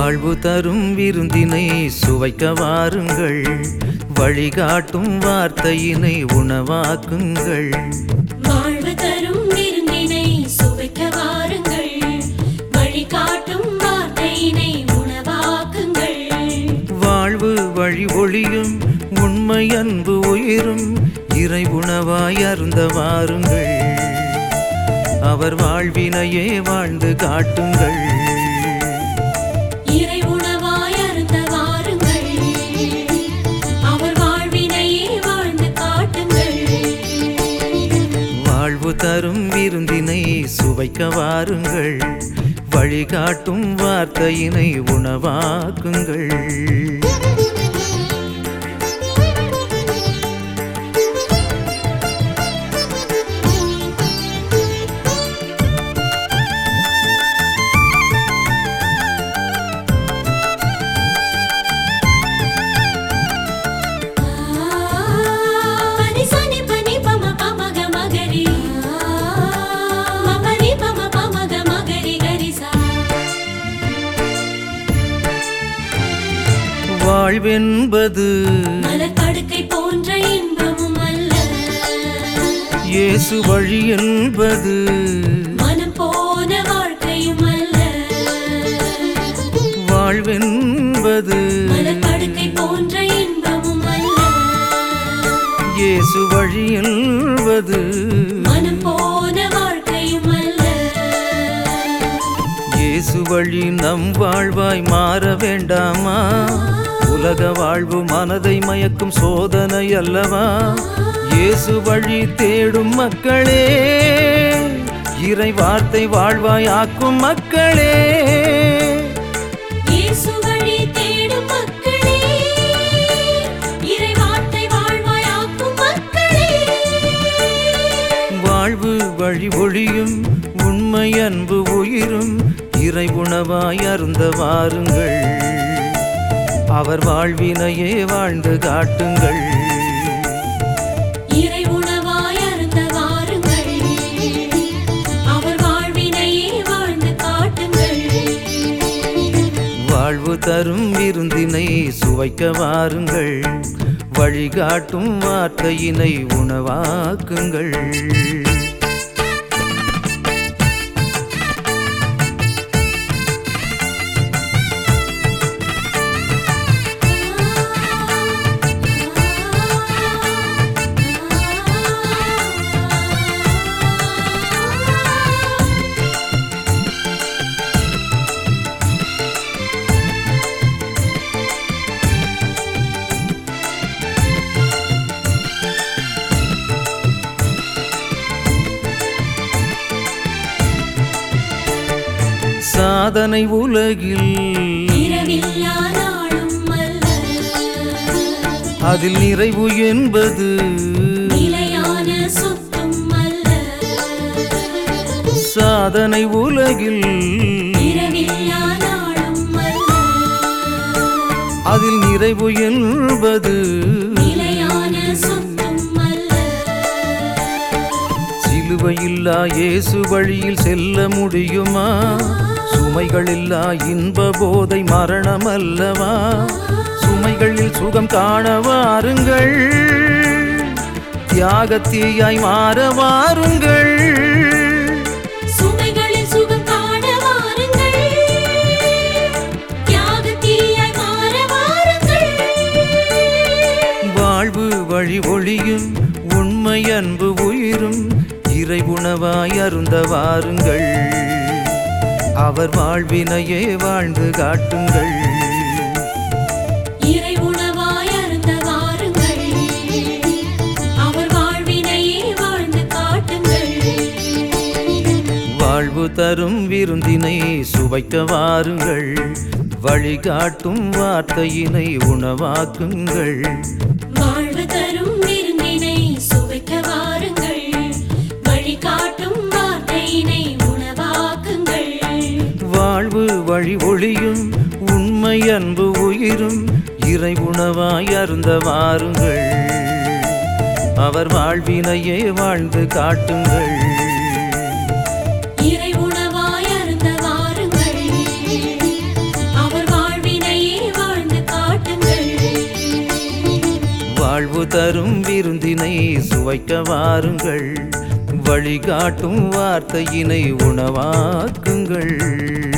வாழ்வு தரும் விருந்தினை சுவைக்க வாருங்கள் வழிகாட்டும் வார்த்தையினை உணவாக்குங்கள் வாழ்வு தரும் விருந்தினை சுவைக்க வாருங்கள் வழிகாட்டும் வார்த்தையினை உணவாக்குங்கள் வாழ்வு வழி ஒளியும் உண்மை அன்பு உயிரும் இறை உணவாய் அருந்த வாருங்கள் அவர் வாழ்வினையே வாழ்ந்து காட்டுங்கள் இறை உணவாய் அருந்த வாருங்கள் அவர் வாழ்வினையே வாழ்ந்து காட்டுங்கள் வாழ்வு தரும் விருந்தினை சுவைக்க வாருங்கள் வழிகாட்டும் வார்த்தையினை உணவாக்குங்கள் பனி சனி பனி பம பமக மகரி மபனி பம பமக மகரி கரிசா வாழ்வென்பது மலர்படுக்கை போன்ற இன்பமும் அல்ல இயேசு வழி என்பது மனம் போன வாழ்க்கையும் அல்ல வாழ்வென்பது மலர்படுக்கை போன்ற இன்பமும் அல்ல இயேசு வழி என்பது மனம் போன வாழ்க்கையும் அல்ல இயேசு வழி நம் வாழ்வாய் மாற வேண்டாமா உலக வாழ்வு மனதை மயக்கும் சோதனை அல்லவா இயேசு வழி தேடும் மக்களே இறை வார்த்தை வாழ்வாய் ஆக்கும் மக்களே இயேசு வழி தேடும் மக்களே இறை வார்த்தை வாழ்வாயாக்கும் மக்களே வாழ்வு வழி ஒளியும் உண்மை அன்பு உயிரும் இறை உணவாய் அருந்த வாருங்கள் அவர் வாழ்வினையே வாழ்ந்து காட்டுங்கள் இறை உணவாய் அருந்த வாருங்கள் அவர் வாழ்வினையே வாழ்ந்து காட்டுங்கள் வாழ்வு தரும் விருந்தினை சுவைக்க வாருங்கள் வழிகாட்டும் வார்த்தையினை உணவாக்குங்கள் சாதனை உலகில் இரவில்லா நாளும் அல்ல அதில் நிறைவு என்பது நிலையான சொத்தும் அல்ல சாதனை உலகில் இரவில்லா நாளும் அல்ல அதில் நிறைவு என்பது நிலையான சொத்தும் அல்ல சிலுவையில்லா இயேசு வழியில் செல்ல முடியுமா சுமைகளில்லா இன்ப போதை மரணம் அல்லவா சுமைகளில் சுகம் காண வாருங்கள் தியாகத்தீயாய் மாற வாருங்கள் சுமைகளில் சுகம் காண வாருங்கள் தியாகத்தீயாய் மாற வாருங்கள் வாழ்வு வழி ஒளியும் உண்மை அன்பு உயிரும் இறை உணவாய் அருந்த வாருங்கள் அவர் வாழ்வினையே வாழ்ந்து காட்டுங்கள் இறை உணவாய் அருந்த வாருங்கள் அவர் வாழ்வினையே வாழ்ந்து காட்டுங்கள் வாழ்வு தரும் விருந்தினை சுவைக்க வாருங்கள் வழிகாட்டும் வார்த்தையினை உணவாக்குங்கள் வாழ்வு தரும் விருந்தினை சுவைக்க வாருங்கள் வழிகாட்டும் வார்த்தையினை உணவாக்குங்கள் வாழ்வு வழி ஒளியும் உண்மை அன்பு உயிரும் இறை உணவாய் அருந்த வாருங்கள் அவர் வாழ்வினையே வாழ்ந்து காட்டுங்கள் இறை உணவாய் அருந்த வாருங்கள் அவர் வாழ்வு தரும் விருந்தினை சுவைக்க வாருங்கள் வழிகாட்டும் வார்த்தையினை உணவாக்குங்கள்